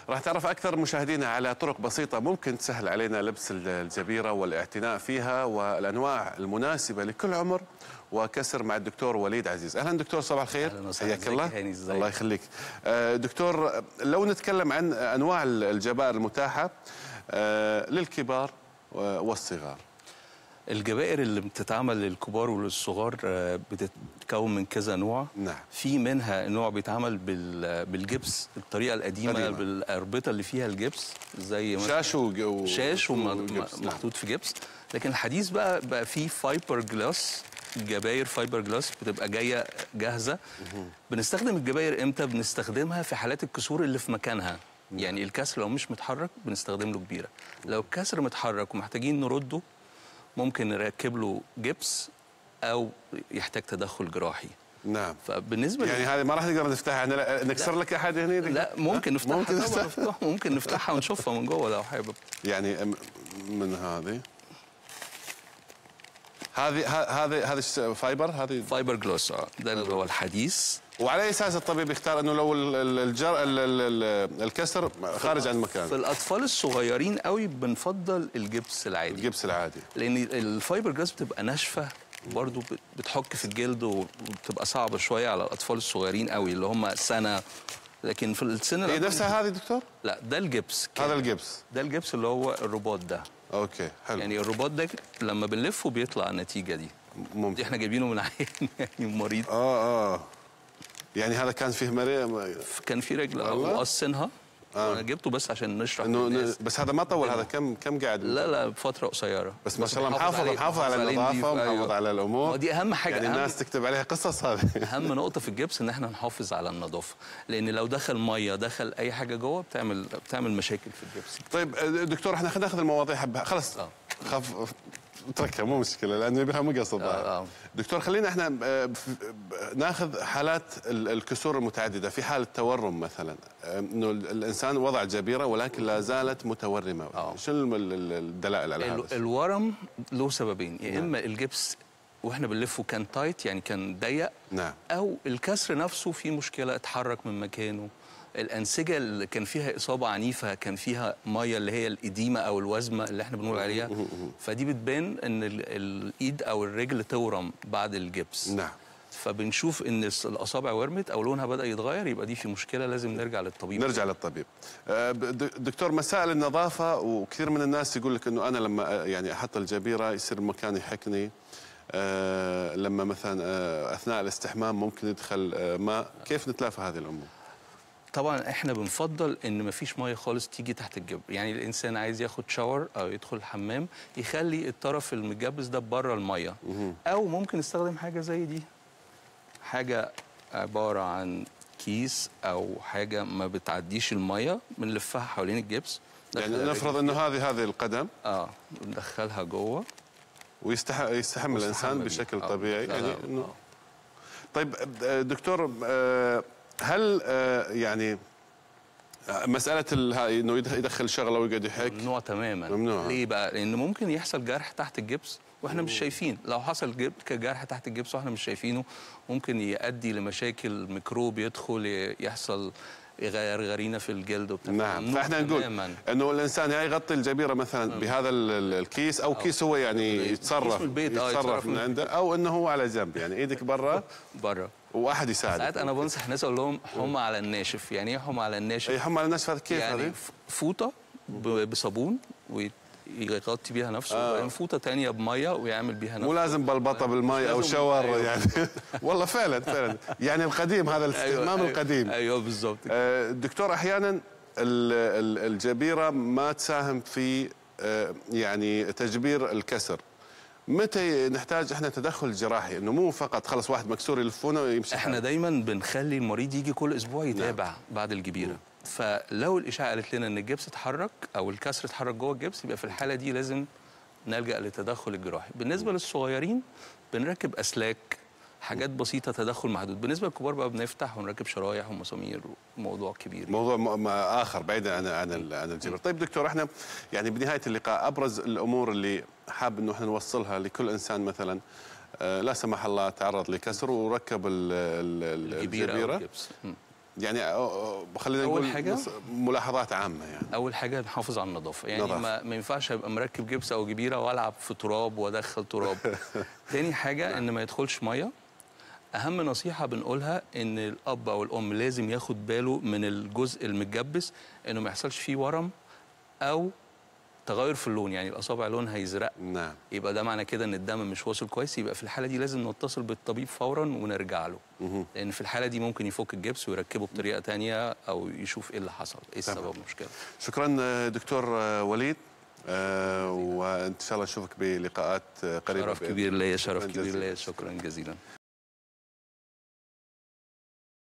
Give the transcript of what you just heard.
راح تعرف اكثر مشاهدينا على طرق بسيطه ممكن تسهل علينا لبس الجبيره والاعتناء فيها والانواع المناسبه لكل عمر وكسر مع الدكتور وليد عزيز اهلا دكتور صباح الخير اهلا وسهلا حياك الله هاني ازيك الله يخليك آه، دكتور لو نتكلم عن انواع الجبائر المتاحه آه، للكبار والصغار الجبائر اللي بتتعمل للكبار وللصغار آه، بتتكون من كذا نوع نعم في منها نوع بيتعمل بال- بالجبس الطريقه القديمه قديمة. بالاربطه اللي فيها الجبس زي مثلا شاش و... شاش وجبس، نعم. ومحطوط في جبس لكن الحديث بقى بقى فيه فايبر جلاس جباير فايبر جلاس بتبقى جايه جاهزه بنستخدم الجباير امتى بنستخدمها في حالات الكسور اللي في مكانها يعني الكسر لو مش متحرك بنستخدم له كبيره لو الكسر متحرك ومحتاجين نرده ممكن نركب له جبس او يحتاج تدخل جراحي نعم فبالنسبه يعني هذه ما راح نقدر نفتحها يعني لا- نكسر لك احد هنا لا ممكن نفتحها ممكن ممكن نفتح- طبعا مفتوح ممكن نفتحها ونشوفها من جوه لو حابب يعني م- من هذه هذه ه- هذه هذه الش- فايبر هذه فايبر جلوس اه ده اللي هو الحديث وعلى اي اساس الطبيب يختار انه لو ال- ال- الجر ال- ال- ال- الكسر خارج عن في المكان الاطفال الصغيرين قوي بنفضل الجبس العادي الجبس العادي لان الفايبر جلاس بتبقى ناشفه برضو بت- بتحك في الجلد وبتبقى صعبه شويه على الاطفال الصغيرين قوي اللي هم سنه لكن في السن هي الأكبر- نفسها هذه دكتور لا ده الجبس هذا كده. الجبس ده الجبس اللي هو الرباط ده اوكي حلو يعني الرباط ده لما بنلفه بيطلع النتيجه دي دي ممكن احنا جايبينه من عين يعني مريض اه اه يعني هذا كان فيه مريء كان في رجل والله؟ مقصنها آه. انا جبته بس عشان نشرح انه للناس. بس هذا ما طول هذا كم كم قاعد لا لا بفتره قصيره بس ما شاء الله محافظ عليه- محافظ على عليه النظافه نضيف، ومحافظ أيوه. على الامور ما دي اهم حاجه يعني أهم الناس تكتب عليها قصص هذه اهم نقطه في الجبس ان احنا نحافظ على النظافه لان لو دخل ميه دخل اي حاجه جوه بتعمل بتعمل مشاكل في الجبس طيب آه، دكتور احنا خلينا ناخذ المواضيع حبة خلاص آه. خف اتركها مو مشكله لانه بها مو قصد آه، آه. دكتور خلينا احنا آه، ف- ناخذ حالات ال- الكسور المتعدده في حاله تورم مثلا آه، انه ال- الانسان وضع جبيره ولكن لا زالت متورمه آه. شنو ال- ال- الدلائل على ال- هذا الورم له سببين يا نعم. اما الجبس واحنا بنلفه كان تايت يعني كان ضيق نعم او الكسر نفسه فيه مشكله اتحرك من مكانه الانسجه اللي كان فيها اصابه عنيفه كان فيها ميه اللي هي الاديمه او الوزمه اللي احنا بنقول عليها فدي بتبان ان ال- الايد او الرجل تورم بعد الجبس نعم فبنشوف ان الص- الاصابع ورمت او لونها بدا يتغير يبقى دي في مشكله لازم نرجع للطبيب نرجع للطبيب آه، ب- د- دكتور مسائل النظافه وكثير من الناس يقول لك انه انا لما آه، يعني احط الجبيره يصير مكان يحكني آه، لما مثلا آه، اثناء الاستحمام ممكن يدخل آه، ماء كيف نتلافى هذه الامور طبعا احنا بنفضل ان مفيش ميه خالص تيجي تحت الجبر يعني الانسان عايز ياخد شاور او يدخل الحمام يخلي الطرف المتجبس ده بره الميه او ممكن يستخدم حاجه زي دي حاجه عباره عن كيس او حاجه ما بتعديش الميه بنلفها حوالين الجبس يعني ندخل نفرض انه هذه هذه القدم اه بندخلها جوه ويستح يستحم الانسان مستحمل. بشكل آه. طبيعي لا، يعني لا، انه آه. طيب آه، دكتور آه، هل آه، يعني آه، مساله ال- هاي انه يدخ- يدخل شغله ويقعد يحك ممنوع تماما ممنوع. ليه بقى لان ممكن يحصل جرح تحت الجبس واحنا مش شايفين لو حصل جب- جرح تحت الجبس واحنا مش شايفينه ممكن يؤدي لمشاكل ميكروب يدخل ي- يحصل غرغرينه في الجلد وبتاع نعم ممنوع فاحنا نقول تماماً. انه الانسان يا يغطي الجبيره مثلا بهذا ال- ال- الكيس او كيس هو يعني كيس يتصرف من البيت، آه، يتصرف يتصرف من من عنده او انه هو على جنب يعني ايدك برا بره واحد يساعدك ساعات انا بنصح ناس اقول لهم حمى على الناشف يعني ايه حمى على الناشف اي حمى على الناس هذا كيف يعني هذه؟ ف- فوطه ب- بصابون ويغطي بيها نفسه آه. وبعدين فوطه تانية بميه ويعمل بيها مو نفسه لازم بلبطه بالماء او لازم- شاور أيوه. يعني والله فعلا فعلا يعني القديم هذا الاستخدام القديم ايوه بالظبط كده. آه، دكتور احيانا ال- ال- الجبيره ما تساهم في آه، يعني تجبير الكسر متى نحتاج احنا تدخل جراحي انه مو فقط خلص واحد مكسور يلفونه ويمشي احنا حاله. دايما بنخلي المريض يجي كل اسبوع يتابع بعد الجبيره فلو الاشعه قالت لنا ان الجبس اتحرك او الكسر اتحرك جوه الجبس يبقى في الحاله دي لازم نلجا للتدخل الجراحي بالنسبه للصغيرين بنركب اسلاك حاجات بسيطه تدخل محدود بالنسبه للكبار بقى بنفتح ونركب شرايح ومسامير موضوع كبير موضوع م- م- اخر بعيدا عن عن ال- عن الجبر طيب دكتور احنا يعني بنهايه اللقاء ابرز الامور اللي حاب انه احنا نوصلها لكل انسان مثلا آه، لا سمح الله تعرض لكسر وركب ال- ال- ال- الجبيره أو الجبيره الجبس مم. يعني آه، آه، خلينا أول نقول حاجة؟ نص- ملاحظات عامه يعني اول حاجه نحافظ على النظافه يعني نظافة. ما, ما ينفعش ابقى مركب جبس او جبيره والعب في تراب وادخل تراب تاني حاجه ان ما يدخلش ميه اهم نصيحه بنقولها ان الاب او الام لازم ياخد باله من الجزء المتجبس انه ما يحصلش فيه ورم او تغير في اللون يعني الاصابع لونها يزرق نعم يبقى ده معنى كده ان الدم مش واصل كويس يبقى في الحاله دي لازم نتصل بالطبيب فورا ونرجع له لان في الحاله دي ممكن يفك الجبس ويركبه بطريقه تانية او يشوف ايه اللي حصل ايه السبب المشكله شكرا آه، دكتور آه، وليد آه، وان شاء الله نشوفك بلقاءات آه، قريبه شرف بإذن كبير الله. ليا شرف شكراً كبير جزيلاً. ليا شكرا جزيلا